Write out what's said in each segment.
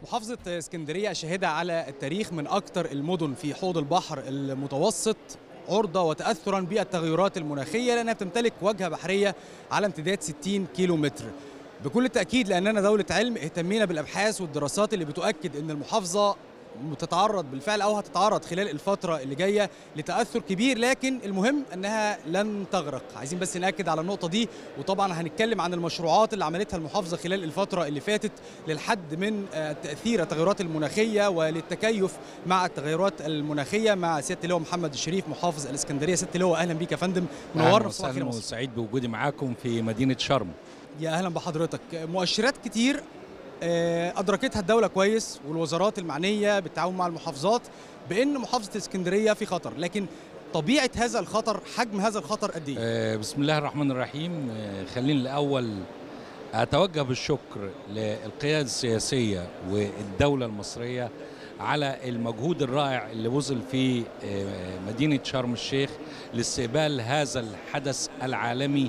محافظة اسكندرية شاهدة على التاريخ من أكثر المدن في حوض البحر المتوسط عرضة وتأثرا بالتغيرات المناخية لأنها بتمتلك واجهة بحرية على امتداد 60 كيلو متر بكل تأكيد لأننا دولة علم اهتمينا بالأبحاث والدراسات اللي بتؤكد أن المحافظة تتعرض بالفعل او هتتعرض خلال الفتره اللي جايه لتاثر كبير لكن المهم انها لن تغرق عايزين بس ناكد على النقطه دي وطبعا هنتكلم عن المشروعات اللي عملتها المحافظه خلال الفتره اللي فاتت للحد من تاثير التغيرات المناخيه وللتكيف مع التغيرات المناخيه مع سياده اللواء محمد الشريف محافظ الاسكندريه سياده اللواء اهلا بيك يا فندم منورنا صباح الخير وسعيد بوجودي معاكم في مدينه شرم يا اهلا بحضرتك مؤشرات كتير أدركتها الدولة كويس والوزارات المعنية بالتعاون مع المحافظات بأن محافظة الإسكندرية في خطر لكن طبيعة هذا الخطر حجم هذا الخطر قد إيه؟ آه بسم الله الرحمن الرحيم آه خليني الأول أتوجه بالشكر للقيادة السياسية والدولة المصرية على المجهود الرائع اللي بذل في آه مدينة شرم الشيخ لاستقبال هذا الحدث العالمي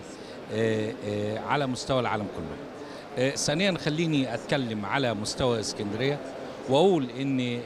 على مستوى العالم كله ثانيا خليني اتكلم على مستوى اسكندريه واقول ان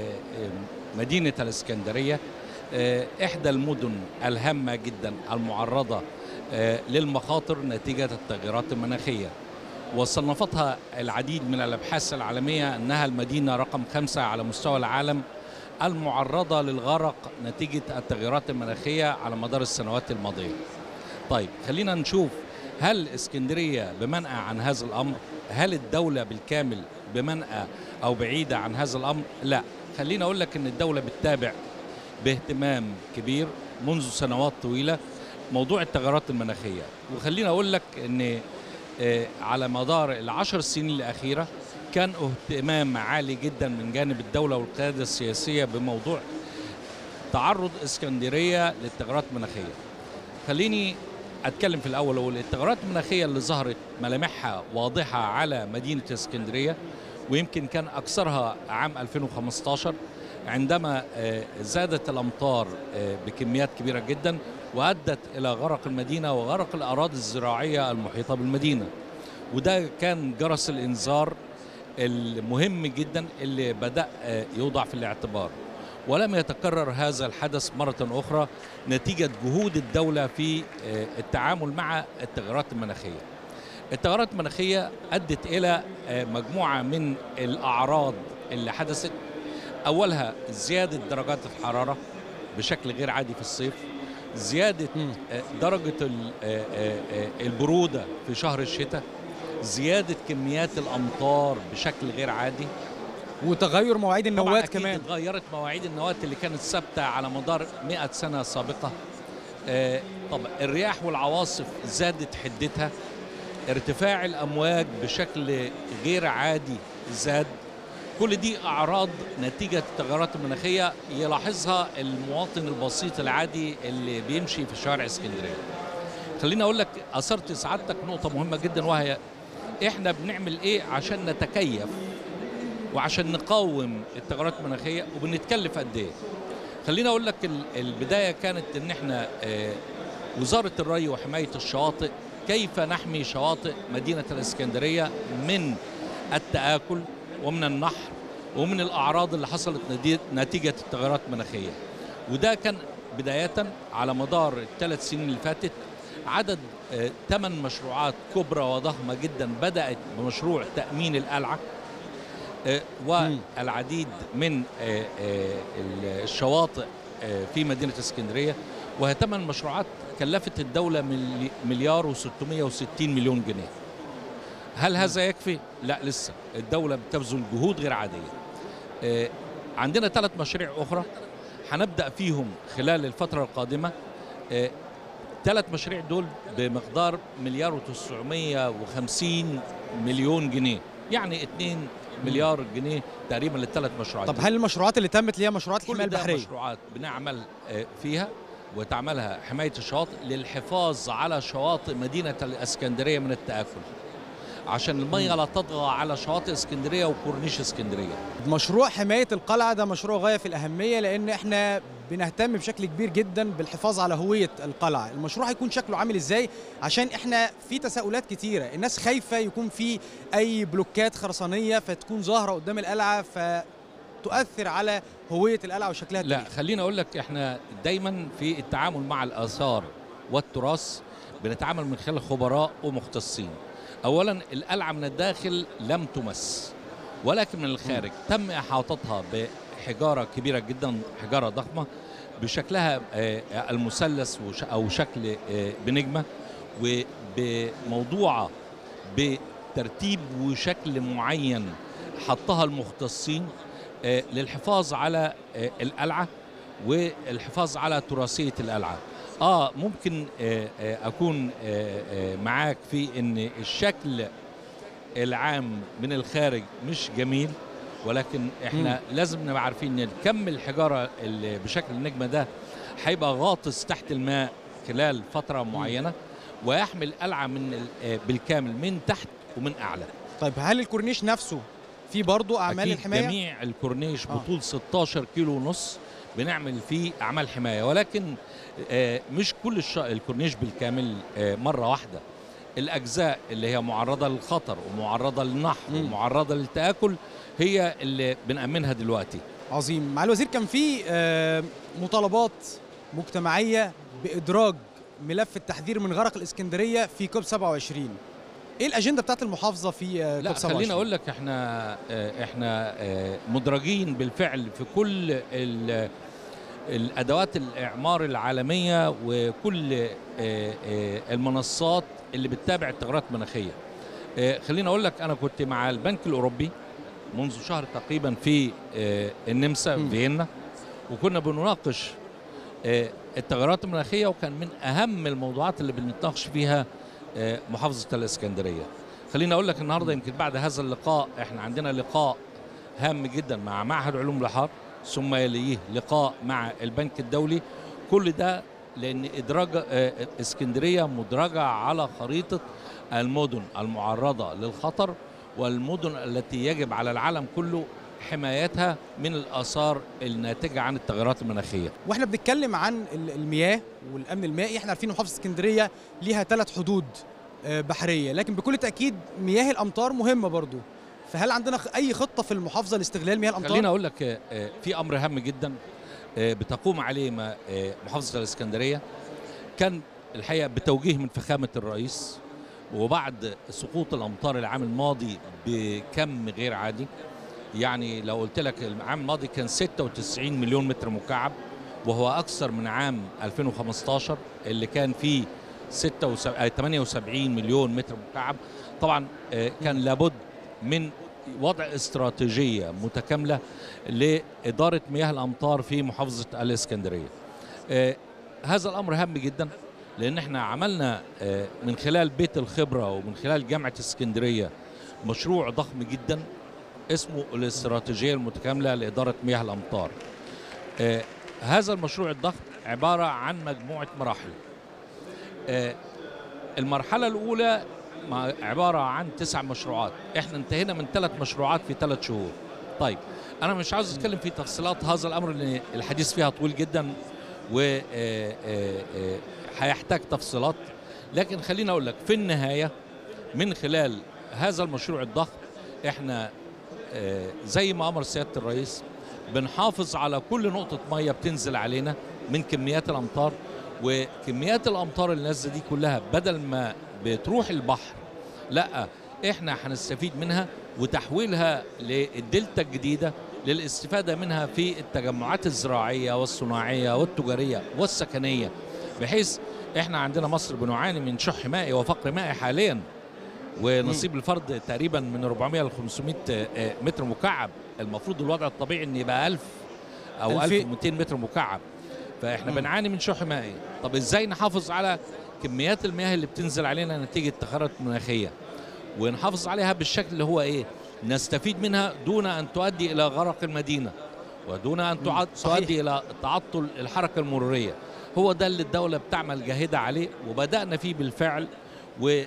مدينه الاسكندريه احدى المدن الهامه جدا المعرضه للمخاطر نتيجه التغيرات المناخيه وصنفتها العديد من الابحاث العالميه انها المدينه رقم خمسه على مستوى العالم المعرضه للغرق نتيجه التغيرات المناخيه على مدار السنوات الماضيه. طيب خلينا نشوف هل اسكندريه بمنأى عن هذا الامر؟ هل الدوله بالكامل بمنأى او بعيده عن هذا الامر؟ لا، خليني اقول لك ان الدوله بتتابع باهتمام كبير منذ سنوات طويله موضوع التغيرات المناخيه، وخليني اقول لك ان على مدار العشر سنين الاخيره كان اهتمام عالي جدا من جانب الدوله والقياده السياسيه بموضوع تعرض اسكندريه للتغيرات المناخيه. خليني اتكلم في الاول اقول التغيرات المناخيه اللي ظهرت ملامحها واضحه على مدينه اسكندريه ويمكن كان اكثرها عام 2015 عندما زادت الامطار بكميات كبيره جدا وادت الى غرق المدينه وغرق الاراضي الزراعيه المحيطه بالمدينه وده كان جرس الانذار المهم جدا اللي بدا يوضع في الاعتبار ولم يتكرر هذا الحدث مرة أخرى نتيجة جهود الدولة في التعامل مع التغيرات المناخية التغيرات المناخية أدت إلى مجموعة من الأعراض اللي حدثت أولها زيادة درجات الحرارة بشكل غير عادي في الصيف زيادة درجة البرودة في شهر الشتاء زيادة كميات الأمطار بشكل غير عادي وتغير مواعيد النوات كمان اتغيرت مواعيد النوات اللي كانت ثابته على مدار 100 سنه سابقه آه طب الرياح والعواصف زادت حدتها ارتفاع الامواج بشكل غير عادي زاد كل دي اعراض نتيجه التغيرات المناخيه يلاحظها المواطن البسيط العادي اللي بيمشي في شوارع اسكندريه خليني اقول لك اثرت سعادتك نقطه مهمه جدا وهي احنا بنعمل ايه عشان نتكيف وعشان نقاوم التغيرات المناخيه وبنتكلف قد ايه خليني اقول لك البدايه كانت ان احنا وزاره الري وحمايه الشواطئ كيف نحمي شواطئ مدينه الاسكندريه من التاكل ومن النحر ومن الاعراض اللي حصلت نتيجه التغيرات المناخيه وده كان بدايه على مدار الثلاث سنين اللي فاتت عدد ثمان مشروعات كبرى وضخمه جدا بدات بمشروع تامين القلعه والعديد من الشواطئ في مدينة اسكندرية وهي ثمان مشروعات كلفت الدولة مليار و660 مليون جنيه هل هذا يكفي؟ لا لسه الدولة بتبذل جهود غير عادية عندنا ثلاث مشاريع أخرى هنبدأ فيهم خلال الفترة القادمة ثلاث مشاريع دول بمقدار مليار و950 مليون جنيه يعني 2 مليار جنيه تقريبا للثلاث مشروعات طب هل المشروعات اللي تمت اللي هي مشروعات كل الحمايه ده البحريه مشروعات بنعمل فيها وتعملها حمايه الشواطئ للحفاظ على شواطئ مدينه الاسكندريه من التاكل عشان الميه لا تطغى على شواطئ اسكندريه وكورنيش اسكندريه مشروع حماية القلعة ده مشروع غاية في الأهمية لأن احنا بنهتم بشكل كبير جدا بالحفاظ على هوية القلعة المشروع هيكون شكله عامل ازاي عشان احنا في تساؤلات كتيرة الناس خايفة يكون في أي بلوكات خرسانية فتكون ظاهرة قدام القلعة فتؤثر على هوية القلعة وشكلها لا التاريخي. خليني اقول لك احنا دايما في التعامل مع الاثار والتراث بنتعامل من خلال خبراء ومختصين اولا القلعه من الداخل لم تمس ولكن من الخارج تم احاطتها بحجاره كبيره جدا حجاره ضخمه بشكلها آه، المثلث وش- او شكل آه، بنجمه وبموضوعه بترتيب وشكل معين حطها المختصين آه، للحفاظ على آه، القلعه والحفاظ على تراثيه القلعه اه ممكن آه، آه، اكون آه، آه، معاك في ان الشكل العام من الخارج مش جميل ولكن احنا لازم نبقى عارفين ان كم الحجاره اللي بشكل النجمه ده هيبقى غاطس تحت الماء خلال فتره معينه ويحمل القلعه من ال- آه، بالكامل من تحت ومن اعلى طيب هل الكورنيش نفسه في برضه أعمال أكيد الحماية؟ جميع الكورنيش آه. بطول 16 كيلو ونص بنعمل فيه اعمال حمايه ولكن آه، مش كل الش- الكورنيش بالكامل آه، مره واحده الاجزاء اللي هي معرضه للخطر ومعرضه للنحر مم. ومعرضه للتاكل هي اللي بنامنها دلوقتي عظيم مع الوزير كان في آه، مطالبات مجتمعية بإدراج ملف التحذير من غرق الإسكندرية في كوب 27 ايه الأجندة بتاعت المحافظة في آه، لا كوب 27 خليني اقول لك احنا آه، احنا آه، مدرجين بالفعل في كل ال- الادوات الاعمار العالميه وكل آه، آه، المنصات اللي بتتابع التغيرات المناخيه آه، خليني اقول لك انا كنت مع البنك الاوروبي منذ شهر تقريبا في آه، النمسا مم. فيينا وكنا بنناقش آه، التغيرات المناخيه وكان من اهم الموضوعات اللي بنتناقش فيها آه، محافظه الاسكندريه خليني اقول لك النهارده يمكن بعد هذا اللقاء احنا عندنا لقاء هام جدا مع معهد علوم البحار ثم يليه لقاء مع البنك الدولي كل ده لان ادراج آه، اسكندريه مدرجه على خريطه المدن المعرضه للخطر والمدن التي يجب على العالم كله حمايتها من الاثار الناتجه عن التغيرات المناخيه واحنا بنتكلم عن ال- المياه والامن المائي احنا عارفين إن محافظه اسكندريه ليها ثلاث حدود آه، بحريه لكن بكل تاكيد مياه الامطار مهمه برضو فهل عندنا خ- اي خطه في المحافظه لاستغلال مياه الامطار خليني اقول لك آه، آه، في امر هام جدا آه، بتقوم عليه ما- آه، محافظه الاسكندريه كان الحقيقه بتوجيه من فخامه الرئيس وبعد سقوط الامطار العام الماضي بكم غير عادي يعني لو قلت لك العام الماضي كان 96 مليون متر مكعب وهو اكثر من عام 2015 اللي كان فيه 76 آه، 78 مليون متر مكعب طبعا آه، كان لابد من وضع استراتيجيه متكامله لاداره مياه الامطار في محافظه الاسكندريه. آه، هذا الامر هام جدا لان احنا عملنا آه، من خلال بيت الخبره ومن خلال جامعه اسكندريه مشروع ضخم جدا اسمه الاستراتيجيه المتكامله لاداره مياه الامطار. آه، هذا المشروع الضخم عباره عن مجموعه مراحل. آه، المرحله الاولى مع- عباره عن تسع مشروعات احنا انتهينا من ثلاث مشروعات في ثلاث شهور طيب انا مش عاوز اتكلم في تفصيلات هذا الامر لان الحديث فيها طويل جدا و آه، آه، آه، هيحتاج تفصيلات لكن خليني اقول لك في النهايه من خلال هذا المشروع الضخم احنا آه، زي ما امر سياده الرئيس بنحافظ على كل نقطه ميه بتنزل علينا من كميات الامطار وكميات الامطار اللي نازله دي كلها بدل ما بتروح البحر لا احنا هنستفيد منها وتحويلها للدلتا الجديده للاستفاده منها في التجمعات الزراعيه والصناعيه والتجاريه والسكنيه بحيث احنا عندنا مصر بنعاني من شح مائي وفقر مائي حاليا ونصيب الفرد تقريبا من 400 ل 500 آه، متر مكعب المفروض الوضع الطبيعي ان يبقى 1000 او ألفين. 1200 متر مكعب فاحنا مم. بنعاني من شح مائي طب ازاي نحافظ على كميات المياه اللي بتنزل علينا نتيجه التغيرات المناخيه ونحافظ عليها بالشكل اللي هو ايه نستفيد منها دون ان تؤدي الى غرق المدينه ودون ان تعد صحيح. تؤدي الى تعطل الحركه المروريه هو ده اللي الدوله بتعمل جاهده عليه وبدانا فيه بالفعل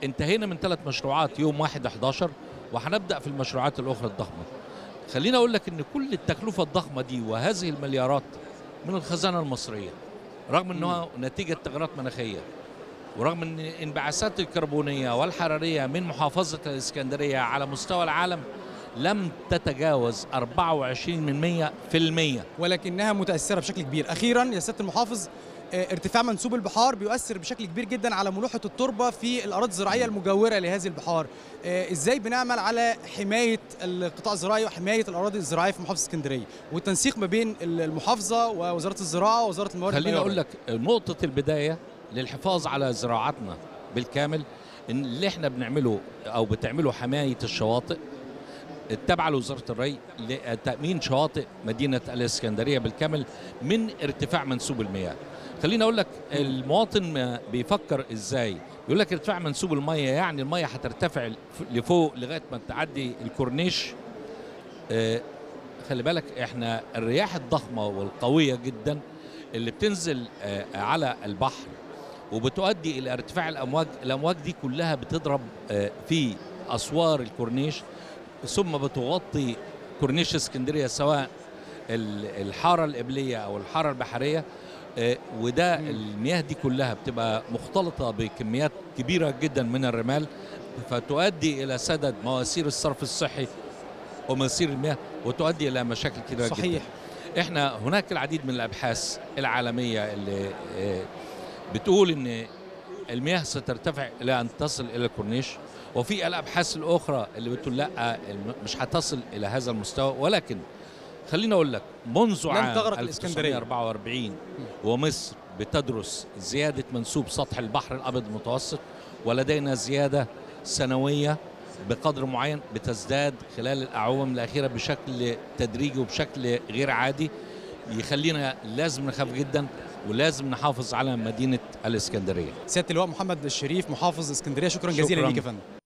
انتهينا من ثلاث مشروعات يوم 1 11 وهنبدا في المشروعات الاخرى الضخمه خليني اقول لك ان كل التكلفه الضخمه دي وهذه المليارات من الخزانه المصريه رغم انها نتيجه تغيرات مناخيه ورغم ان انبعاثات الكربونيه والحراريه من محافظه الاسكندريه على مستوى العالم لم تتجاوز 24 من 100 في المية ولكنها متاثره بشكل كبير اخيرا يا سياده المحافظ آه، ارتفاع منسوب البحار بيؤثر بشكل كبير جدا على ملوحه التربه في الاراضي الزراعيه المجاوره لهذه البحار آه، ازاي بنعمل على حمايه القطاع الزراعي وحمايه الاراضي الزراعيه في محافظه اسكندريه والتنسيق ما بين المحافظه ووزاره الزراعه ووزاره الموارد خليني المائية اقول لك نقطه البدايه للحفاظ على زراعتنا بالكامل ان اللي احنا بنعمله او بتعمله حمايه الشواطئ التابعه لوزاره الري لتامين شواطئ مدينه الاسكندريه بالكامل من ارتفاع منسوب المياه خليني اقول لك المواطن ما بيفكر ازاي يقول لك ارتفاع منسوب الميه يعني الميه هترتفع لفوق لغايه ما تعدي الكورنيش آه، خلي بالك احنا الرياح الضخمه والقويه جدا اللي بتنزل آه، على البحر وبتؤدي الى ارتفاع الامواج الامواج دي كلها بتضرب آه، في اسوار الكورنيش ثم بتغطي كورنيش اسكندريه سواء ال- الحاره القبليه او الحاره البحريه آه، وده المياه دي كلها بتبقى مختلطه بكميات كبيره جدا من الرمال فتؤدي الى سدد مواسير الصرف الصحي ومواسير المياه وتؤدي الى مشاكل كبيره جدا صحيح احنا هناك العديد من الابحاث العالميه اللي آه، بتقول ان المياه سترتفع الى ان تصل الى الكورنيش وفي الابحاث الاخرى اللي بتقول لا الم- مش هتصل الى هذا المستوى ولكن خليني اقول لك منذ لن عام تغرق الإسكندرية. 1944 ومصر بتدرس زياده منسوب سطح البحر الابيض المتوسط ولدينا زياده سنويه بقدر معين بتزداد خلال الاعوام الاخيره بشكل تدريجي وبشكل غير عادي يخلينا لازم نخاف جدا ولازم نحافظ على مدينه الاسكندريه سياده اللواء محمد الشريف محافظ اسكندريه شكرا جزيلا شكراً. ليك يا فندم